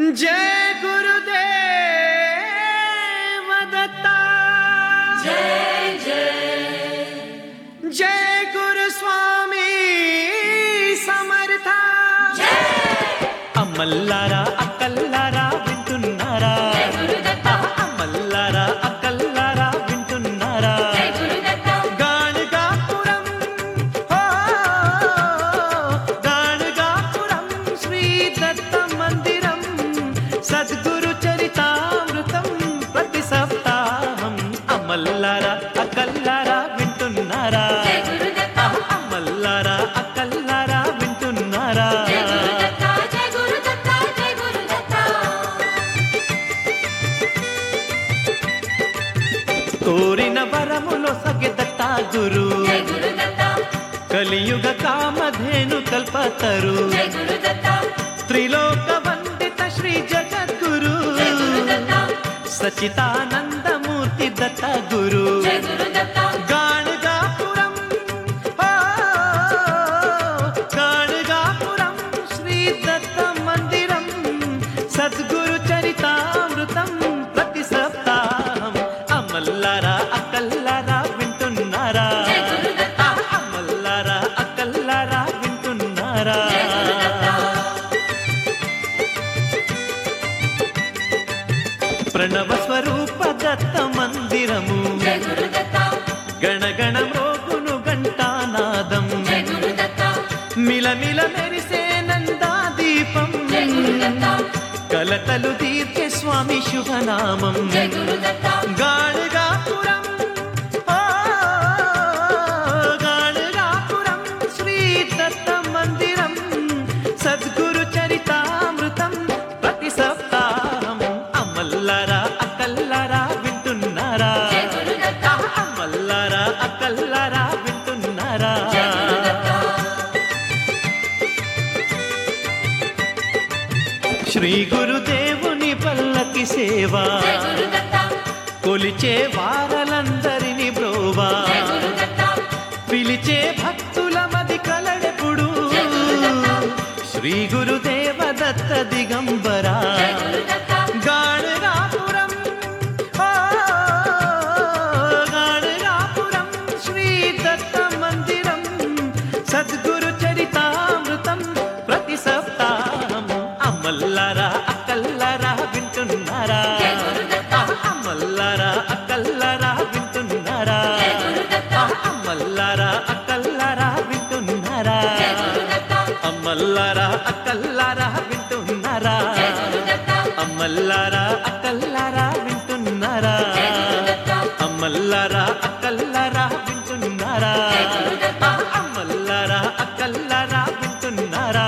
जय गुरुदेव दत्ता जय जय जय गुरु स्वामी समर्था అమ్మల్లారా అక్కల్లారా వింటున్నారా అమ్మల్లారా అక్కల్లారా వింటున్నారా గాణగాపురం ఓ, గాణగాపురం శ్రీ దత్త మందిరం సద్గురు చరితామృతం ప్రతి సప్తాహం అమ్మల్లారా అక్కల్లారా వింటున్నారా అమ్మల్లారా అక్కల్లారా వింటున్నారా కోరిన వరములో సగెదత్తా గురు కలియుగ కామధేను కల్పతరు త్రిలోక వందిత శ్రీ జగద్గురు సచితానందమూర్తి దత్త గురు గాణగాపురం ఓ, గాణగాపురం శ్రీ దత్త మందిరం సద్గురు చరితామృతం ప్రతి సప్తాహం అమ్మల్లారా అక్కల్లారా వింటున్నారా అమ్మల్లారా అక్కల్లారా వింటున్నారా ప్రణవ స్వరూప దత్త మందిరము గణగణ మోగును ఘంటానాదం మిలమిల మెరిసే నందా దీపం కలతలు తీర్చే స్వామి శుభనామం గాణగాపురం ఓ, గాణగాపురం శ్రీ దత్త మందిరం సద్గురు చరితామృతం ప్రతి సప్తాహం అమ్మల్లారా అక్కల్లారా వింటున్నారా అమ్మల్లారా అక్కల్లారా వింటున్నారా శ్రీ గురుదేవుని పల్లకి సేవా కొలిచే వారలందరిని బ్రోవా పిలిచే భక్తుల మది కలడెప్పుడు శ్రీ గురుదేవ దత్త దిగంబరా గాణగాపురం ఓ, గాణగాపురం శ్రీ దత్త మందిరం సద్గురు చరితామృతం ప్రతి సప్తాహం అమ్మల్లారా అక్కల్లారా వింటున్నారా అమ్మల్లారా అక్కల్లారా వింటున్నారా అమ్మల్లారా అక్కల్లారా వింటున్నారా అమ్మల్లారా అక్కల్లారా వింటున్నారా అమ్మల్లారా అక్కల్లారా వింటున్నారా అమ్మల్లారా అక్కల్లారా వింటున్నారా అమ్మల్లారా అక్కల్లారా వింటున్నారా